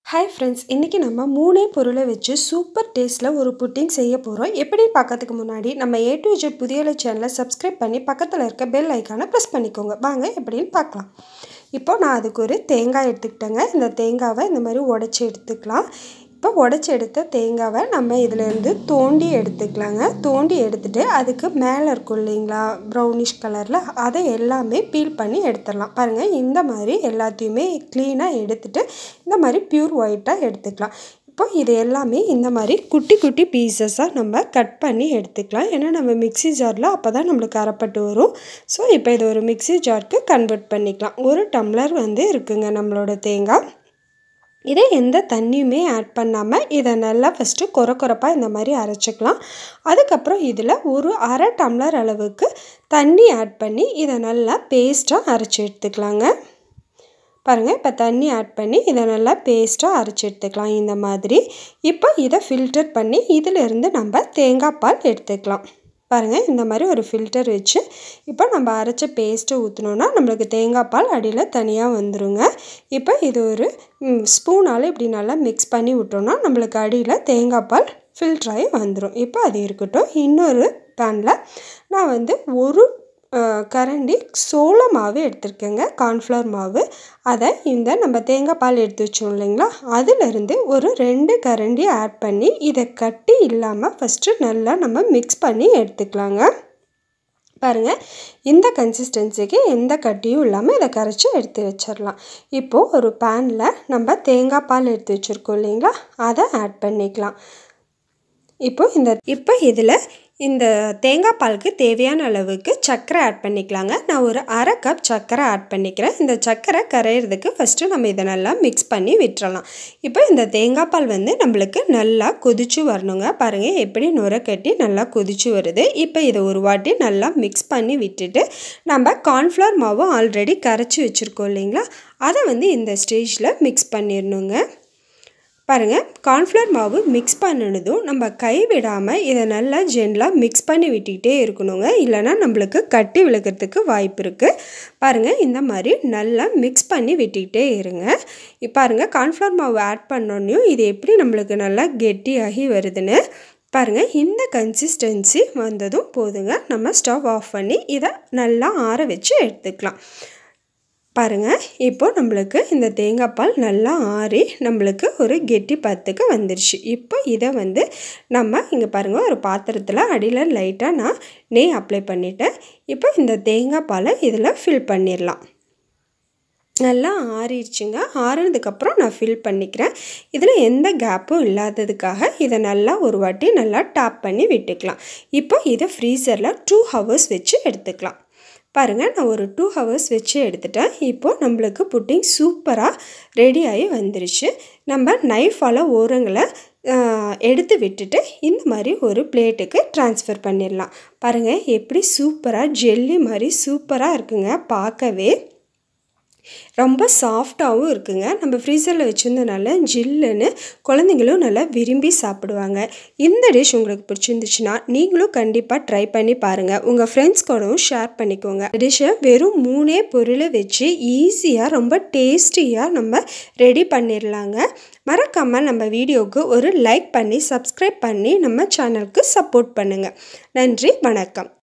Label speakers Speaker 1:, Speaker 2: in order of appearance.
Speaker 1: hi friends இன்றைக்கி நம்ம மூணே பொருளை வச்சு சூப்பர் டேஸ்ட்டில் ஒரு புட்டிங் செய்ய போகிறோம் எப்படி பார்க்கறதுக்கு முன்னாடி நம்ம ஏ டு ஜெட் புதியலை சேனலை சப்ஸ்கிரைப் பண்ணி பக்கத்தில் இருக்க பெல் ஐக்கானை ப்ரெஸ் பண்ணிக்கோங்க வாங்க எப்படின்னு பார்க்கலாம் இப்போ நான் அதுக்கு ஒரு தேங்காய் எடுத்துக்கிட்டேங்க இந்த தேங்காவை இந்த மாதிரி உடச்சி எடுத்துக்கலாம் இப்போ உடச்சி எடுத்த தேங்காவை நம்ம இதிலேருந்து தோண்டி எடுத்துக்கலாங்க தோண்டி எடுத்துகிட்டு அதுக்கு மேலே இருக்கும் இல்லைங்களா ப்ரௌனிஷ் கலரில் அதை எல்லாமே பீல் பண்ணி எடுத்துடலாம் பாருங்கள் இந்த மாதிரி எல்லாத்தையுமே க்ளீனாக எடுத்துகிட்டு இந்த மாதிரி ப்யூர் ஒயிட்டாக எடுத்துக்கலாம் இப்போ இது எல்லாமே இந்த மாதிரி குட்டி குட்டி பீசஸாக நம்ம கட் பண்ணி எடுத்துக்கலாம் ஏன்னா நம்ம மிக்ஸி ஜாரில் அப்போ தான் நம்மளுக்கு அரைப்பட்டு வரும் ஸோ இப்போ இது ஒரு மிக்ஸி ஜாருக்கு கன்வெர்ட் பண்ணிக்கலாம் ஒரு டம்ளர் வந்து இருக்குங்க நம்மளோட தேங்காய் இதே எந்த தண்ணியுமே ஆட் பண்ணாமல் இதை நல்லா ஃபஸ்ட்டு கொர கொரப்பாக இந்த மாதிரி அரைச்சிக்கலாம் அதுக்கப்புறம் இதில் ஒரு அரை டம்ளர் அளவுக்கு தண்ணி ஆட் பண்ணி இதை நல்லா பேஸ்ட்டாக அரைச்சி எடுத்துக்கலாங்க பாருங்கள் இப்போ தண்ணி ஆட் பண்ணி இதை நல்லா பேஸ்ட்டாக அரைச்சி எடுத்துக்கலாம் இந்த மாதிரி இப்போ இதை ஃபில்டர் பண்ணி இதிலிருந்து நம்ம தேங்காய் பால் எடுத்துக்கலாம் பாருங்கள் இந்த மாதிரி ஒரு ஃபில்டர் வச்சு இப்போ நம்ம அரைச்ச பேஸ்ட்டை ஊற்றினோன்னா நம்மளுக்கு தேங்காய் பால் அடியில் தனியாக வந்துடுங்க இப்போ இது ஒரு ஸ்பூனால் இப்படி நல்லா மிக்ஸ் பண்ணி விட்டோன்னா நம்மளுக்கு அடியில் தேங்காய் பால் ஃபில்ட்ராகி வந்துடும் இப்போ அது இருக்கட்டும் இன்னொரு பேனில் நான் வந்து ஒரு கரண்டி சோள மாவு எடுத்திருக்கேங்க கார்ன்ஃப்ளவர் மாவு அதை இந்த நம்ம தேங்காய் பால் எடுத்து வச்சோம் இல்லைங்களா அதிலிருந்து ஒரு ரெண்டு கரண்டி ஆட் பண்ணி இதை கட்டி இல்லாமல் ஃபஸ்ட்டு நல்லா நம்ம மிக்ஸ் பண்ணி எடுத்துக்கலாங்க பாருங்கள் இந்த கன்சிஸ்டன்சிக்கு எந்த கட்டியும் இல்லாமல் இதை கரைச்சி எடுத்து வச்சிடலாம் இப்போது ஒரு பேனில் நம்ம தேங்காய் பால் எடுத்து வச்சுருக்கோம் இல்லைங்களா அதை ஆட் பண்ணிக்கலாம் இப்போ இந்த இப்போ இதில் இந்த தேங்காய் பாலுக்கு தேவையான அளவுக்கு சர்க்கரை ஆட் பண்ணிக்கலாங்க நான் ஒரு அரை கப் சர்க்கரை ஆட் பண்ணிக்கிறேன் இந்த சர்க்கரை கரையிறதுக்கு ஃபஸ்ட்டு நம்ம இதை நல்லா மிக்ஸ் பண்ணி விட்டுறலாம் இப்போ இந்த தேங்காய் பால் வந்து நம்மளுக்கு நல்லா கொதிச்சு வரணுங்க பாருங்கள் எப்படி நுர கட்டி நல்லா கொதிச்சு வருது இப்போ இதை ஒரு வாட்டி நல்லா மிக்ஸ் பண்ணி விட்டுட்டு நம்ம கார்ன்ஃப்ளவர் மாவு ஆல்ரெடி கரைச்சி வச்சுருக்கோம் இல்லைங்களா அதை வந்து இந்த ஸ்டேஜில் மிக்ஸ் பண்ணிடணுங்க பாருங்கள் கார்ன்ஃப்ளவர் மாவு மிக்ஸ் பண்ணினதும் நம்ம கை விடாமல் இதை நல்லா ஜென்லாக மிக்ஸ் பண்ணி விட்டுக்கிட்டே இருக்கணுங்க இல்லைனா நம்மளுக்கு கட்டி விழுக்கிறதுக்கு வாய்ப்பு இருக்குது பாருங்கள் இந்த மாதிரி நல்லா மிக்ஸ் பண்ணி விட்டுக்கிட்டே இருங்க இப்போ பாருங்கள் கார்ன்ஃப்ளவர் மாவு ஆட் பண்ணோன்னையும் இது எப்படி நம்மளுக்கு நல்லா கெட்டியாகி வருதுன்னு பாருங்கள் இந்த கன்சிஸ்டன்சி வந்ததும் போதுங்க நம்ம ஸ்டவ் ஆஃப் பண்ணி இதை நல்லா ஆற வச்சு எடுத்துக்கலாம் பாருங்கள் இப்போ நம்மளுக்கு இந்த தேங்காய் பால் நல்லா ஆறி நம்மளுக்கு ஒரு கெட்டி பத்துக்கு வந்துருச்சு இப்போ இதை வந்து நம்ம இங்கே பாருங்கள் ஒரு பாத்திரத்தில் அடியில் லைட்டாக நான் நெய் அப்ளை பண்ணிவிட்டேன் இப்போ இந்த தேங்காய் பாலை இதில் ஃபில் பண்ணிடலாம் நல்லா ஆறிடுச்சுங்க ஆறினதுக்கப்புறம் நான் ஃபில் பண்ணிக்கிறேன் இதில் எந்த கேப்பும் இல்லாததுக்காக இதை நல்லா ஒரு வாட்டி நல்லா டாப் பண்ணி விட்டுக்கலாம் இப்போ இதை ஃப்ரீசரில் டூ ஹவர்ஸ் வச்சு எடுத்துக்கலாம் பாருங்கள் நான் ஒரு டூ ஹவர்ஸ் வச்சு எடுத்துட்டேன் இப்போது நம்மளுக்கு புட்டிங் சூப்பராக ரெடி ஆகி வந்துருச்சு நம்ம நைஃபால் ஓரங்களை எடுத்து விட்டுட்டு இந்த மாதிரி ஒரு பிளேட்டுக்கு ட்ரான்ஸ்ஃபர் பண்ணிடலாம் பாருங்கள் எப்படி சூப்பராக ஜெல்லி மாதிரி சூப்பராக இருக்குங்க பார்க்கவே ரொம்ப சாஃப்டாகவும் இருக்குங்க நம்ம ஃப்ரீசரில் வச்சுருந்தனால ஜில்லுன்னு குழந்தைங்களும் நல்லா விரும்பி சாப்பிடுவாங்க இந்த டிஷ் உங்களுக்கு பிடிச்சிருந்துச்சுன்னா நீங்களும் கண்டிப்பாக ட்ரை பண்ணி பாருங்கள் உங்கள் ஃப்ரெண்ட்ஸ் கூடவும் ஷேர் பண்ணிக்கோங்க டிஷ்ஷை வெறும் மூணே பொருளை வச்சு ஈஸியாக ரொம்ப டேஸ்டியாக நம்ம ரெடி பண்ணிடலாங்க மறக்காமல் நம்ம வீடியோவுக்கு ஒரு லைக் பண்ணி சப்ஸ்கிரைப் பண்ணி நம்ம சேனலுக்கு சப்போர்ட் பண்ணுங்கள் நன்றி வணக்கம்